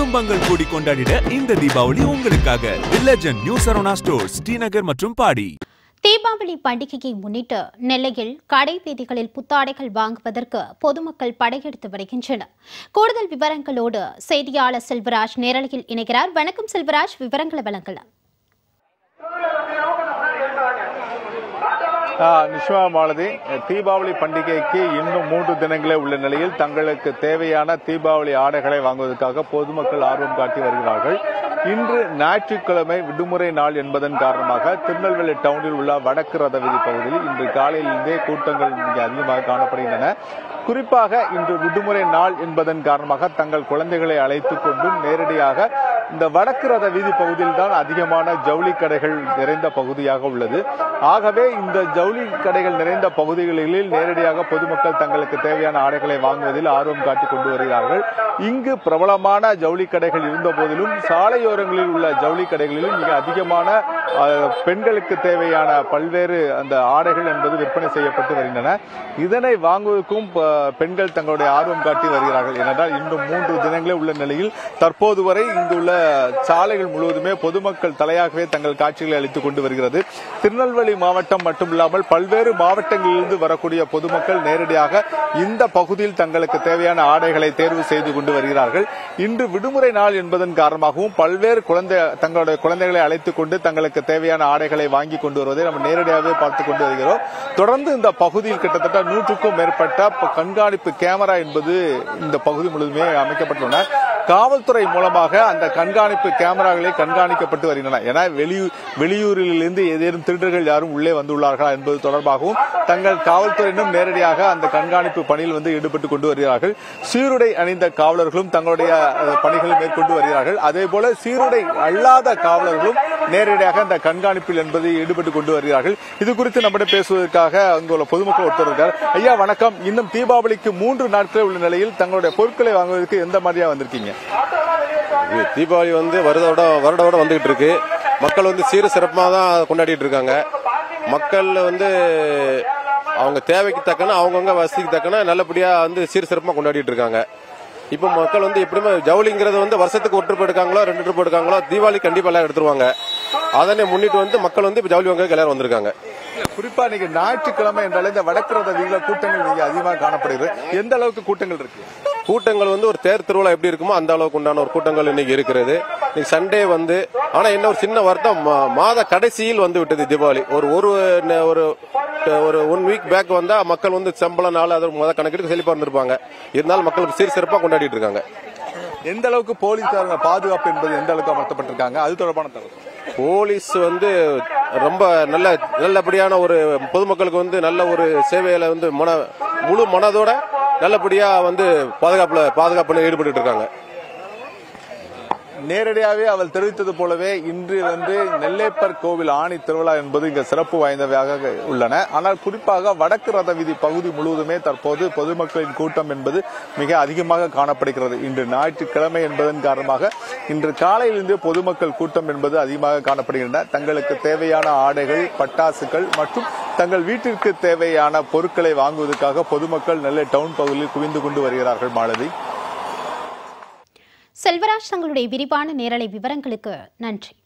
குடும்பங்கள் கூடி கொண்டாடிட இந்த தீபாவளி உங்களுக்காக வில்லஜன் நியூ சரவணா ஸ்டோர்ஸ் ஸ்ரீநகர் மற்றும் பாடி தீபாவளி பண்டிகையை முன்னிட்டு நெல்லையில் கடை வீதிகளில் புத்தாடைகள் வாங்குவதற்கு பொதுமக்கள் படையெடுத்து வருகின்றனர் கூடுதல் விவரங்களோடு செய்தியாளர் செல்வராஜ் நேரலையில் இணைகிறார் வணக்கம் செல்வராஜ் விவரங்களை வழங்கலாம் ஆ, நிஷ்மா மாலதி தீபாவளி பண்டிகைக்கு இன்னும் மூன்று தினங்களே உள்ள நிலையில் தங்களுக்கு தேவையான தீபாவளி ஆடைகளை வாங்குவதற்காக பொதுமக்கள் ஆர்வம் காட்டி வருகிறார்கள் இன்று ஞாயிற்றுக்கிழமை விடுமுறை நாள் என்பதன் காரணமாக திருநெல்வேலி டவுனில் உள்ள வடக்கு ரத வீதி பகுதியில் இன்று காலையிலிருந்தே கூட்டங்கள் மிக அதிகமாக காணப்படுகின்றன குறிப்பாக இன்று விடுமுறை நாள் என்பதன் காரணமாக தங்கள் குழந்தைகளை அழைத்துக் கொண்டு நேரடியாக இந்த வடக்கு ரத வீதி பகுதியில் தான் அதிகமான ஜவுளி கடைகள் நிறைந்த பகுதியாக உள்ளது ஆகவே இந்த ஜவுளி கடைகள் நிறைந்த பகுதிகளில் நேரடியாக பொதுமக்கள் தங்களுக்கு தேவையான ஆடைகளை வாங்குவதில் ஆர்வம் காட்டிக் கொண்டு வருகிறார்கள் இங்கு பிரபலமான ஜவுளி கடைகள் இருந்த போதிலும் சாலையோரங்களில் உள்ள ஜவுளி கடைகளிலும் மிக அதிகமான அஹ், பெண்களுக்கு தேவையான பல்வேறு அந்த ஆடைகள் என்பது விற்பனை செய்யப்பட்டு வருகின்றன இதனை வாங்குவதற்கும் ப- பெண்கள் தங்களுடைய ஆர்வம் காட்டி வருகிறார்கள் ஏனென்றால் இன்னும் மூன்று தினங்களே உள்ள நிலையில் தற்போது வரை இங்குள்ள சாலைகள் முழுவதுமே பொதுமக்கள் தலையாகவே தங்கள் காட்சிகளை அளித்துக் கொண்டு வருகிறது திருநெல்வேலி மாவட்டம் மட்டுமில்லாமல் பல்வேறு மாவட்டங்களிலிருந்து வரக்கூடிய பொதுமக்கள் நேரடியாக இந்த பகுதியில் தங்களுக்கு தேவையான ஆடைகளை தேர்வு செய்து கொண்டு வருகிறார்கள் இன்று விடுமுறை நாள் என்பதன் காரணமாகவும் பல்வேறு குழந்தை தங்களுடைய குழந்தைகளை அழைத்துக் கொண்டு தங்களுக்கு தேவையான ஆடைகளை வாங்கி கொண்டு வருவதை நம்ம நேரடியாகவே பார்த்துக் கொண்டு வருகிறோம் தொடர்ந்து இந்த பகுதியில் கிட்டத்தட்ட நூற்றுக்கும் மேற்பட்ட ப- கண்காணிப்பு கேமரா என்பது இந்த பகுதி முழுவதுமே அமைக்கப்பட்டுள்ளன காவல்துறை மூலமாக அந்த கண்காணிப்பு கேமராக்களை கண்காணிக்கப்பட்டு வருகின்றன என வெளியூர் வெளியூரிலிருந்து ஏதேனும் திருடர்கள் யாரும் உள்ளே வந்துள்ளார்களா என்பது தொடர்பாகவும் தங்கள் காவல்துறையினரும் நேரடியாக அந்த கண்காணிப்பு பணியில் வந்து ஈடுபட்டு கொண்டு வருகிறார்கள் சீருடை அணிந்த காவலர்களும் தங்களுடைய அஹ், பணிகளை மேற்கொண்டு வருகிறார்கள் அதே போல சீருடை அல்லாத காவலர்களும் நேரடியாக அந்த கண்காணிப்பில் என்பது ஈடுபட்டு கொண்டு வருகிறார்கள் இது குறித்து நம்மிடம் பேசுவதற்காக அங்குள்ள பொதுமக்கள் ஒருத்தர் இருக்கார் ஐயா வணக்கம் இன்னும் தீபாவளிக்கு மூன்று நாட்களே உள்ள நிலையில் தங்களுடைய பொருட்களை வாங்குவதற்கு எந்த மாதிரியா வந்திருக்கீங்க இது தீபாவளி வந்து வருடோட வருடோட வந்துகிட்டு இருக்கு மக்கள் வந்து சீர சிறப்பாக தான் கொண்டாடிட்டு இருக்காங்க மக்கள் வந்து அவங்க தேவைக்கு தக்கன அவங்கவுங்க வசதிக்கு தக்கன நல்லபடியா வந்து சீர சிறப்பாக கொண்டாடிட்டு இருக்காங்க இப்போ மக்கள் வந்து எப்படியுமே ஜவுளிங்கிறது வந்து வருஷத்துக்கு ஒரு ட்ரிப் எடுக்காங்களோ ரெண்டு ட்ரிப் எடுக்காங்களோ தீபாவளி கண்டிப்பா எல்லாம் எடுத்துருவாங்க அதனை முன்னிட்டு வந்து மக்கள் வந்து இப்போ ஜவுளி வாங்க எல்லாரும் வந்திருக்காங்க குறிப்பா நீங்க ஞாயிற்றுக்கிழமை என்றாலே இந்த வடக்கு ரத வீதியில கூட்டங்கள் மிக அதிகமாக காணப்படுகிறது எந்த அளவுக்கு கூட்டங்கள் இருக்கு கூட்டங்கள் வந்து ஒரு தேர் திருவிழா எப்படி இருக்குமோ அந்த அளவுக்கு உண்டான ஒரு கூட்டங்கள் இன்னைக்கு இருக்கிறது இன்னைக்கு சண்டே வந்து ஆனா என்ன ஒரு சின்ன வருத்தம் மா- மாத கடைசியில் வந்து விட்டது தீபாவளி ஒரு ஒரு ந- ஒரு ஒரு ஒன் வீக் பேக் வந்தா மக்கள் வந்து சம்பள நாள் அது முத கணக்கிட்டு செழிப்பா இருந்திருப்பாங்க இருந்தாலும் மக்கள் சீர் சிறப்பா கொண்டாடிட்டு இருக்காங்க எந்த அளவுக்கு போலீசார் பாதுகாப்பு என்பது எந்த அளவுக்கு அமர்த்தப்பட்டிருக்காங்க அது தொடர்பான தகவல் போலீஸ் வந்து ரொம்ப நல்ல நல்லபடியான ஒரு பொதுமக்களுக்கு வந்து நல்ல ஒரு சேவையில வந்து மன முழு மனதோட நல்லபடியா வந்து பாதுகாப்புல பாதுகாப்புல ஈடுபட்டு இருக்காங்க நேரடியாகவே அவள் தெரிவித்தது போலவே இன்று வந்து நெல்லைப்பர் கோவில் ஆணி திருவிழா என்பது இங்க சிறப்பு வாய்ந்தவையாக உள்ளன ஆனால் குறிப்பாக வடக்கு ரத வீதி பகுதி முழுவதுமே தற்போது பொதுமக்களின் கூட்டம் என்பது மிக அதிகமாக காணப்படுகிறது இன்று ஞாயிற்றுக்கிழமை என்பதன் காரணமாக இன்று காலையிலிருந்து பொதுமக்கள் கூட்டம் என்பது அதிகமாக காணப்படுகின்றன தங்களுக்கு தேவையான ஆடைகள் பட்டாசுகள் மற்றும் தங்கள் வீட்டிற்கு தேவையான பொருட்களை வாங்குவதற்காக பொதுமக்கள் நெல்லை டவுன் பகுதியில் குவிந்து கொண்டு வருகிறார்கள் மாலதி செல்வராஜ் தங்களுடைய விரிவான நேரலை விவரங்களுக்கு நன்றி